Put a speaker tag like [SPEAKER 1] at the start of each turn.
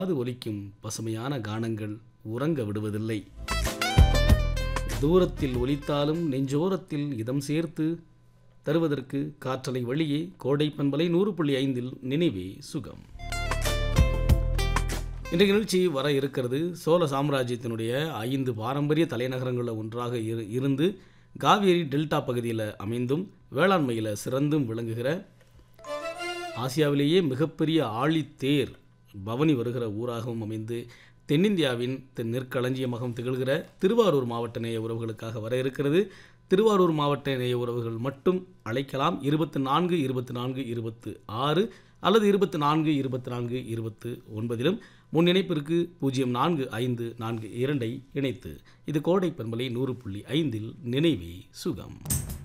[SPEAKER 1] அது ஒலிக்கும் பசுமையான கானங்கள் உறங்க விடுவதில்லை தூரத்தில் ஒலித்தாலும் நெஞ்சோரத்தில் இதம் சேர்த்து தருவதற்கு காற்றலை வழியே கோடை பண்பலை நூறு புள்ளி ஐந்தில் நினைவே சுகம் இன்றைய நிகழ்ச்சி வர இருக்கிறது சோழ சாம்ராஜ்யத்தினுடைய ஐந்து பாரம்பரிய தலைநகரங்களில் ஒன்றாக இரு இருந்து காவேரி டெல்டா பகுதியில் அமைந்தும் வேளாண்மையில் சிறந்தும் விளங்குகிற ஆசியாவிலேயே மிகப்பெரிய ஆழித்தேர் பவனி வருகிற ஊராகவும் அமைந்து தென்னிந்தியாவின் தென் நெற்களஞ்சியமாகவும் திகழ்கிற திருவாரூர் மாவட்ட நேய உறவுகளுக்காக வர இருக்கிறது திருவாரூர் மாவட்ட நேய உறவுகள் மட்டும் அழைக்கலாம் இருபத்தி நான்கு இருபத்தி நான்கு இருபத்து ஆறு அல்லது இருபத்தி நான்கு இருபத்தி நான்கு இருபத்து ஒன்பதிலும் முன் இணைப்பிற்கு பூஜ்ஜியம் நான்கு ஐந்து நான்கு இரண்டை இணைத்து இது கோடை பண்பலை நூறு புள்ளி ஐந்தில் நினைவே சுகம்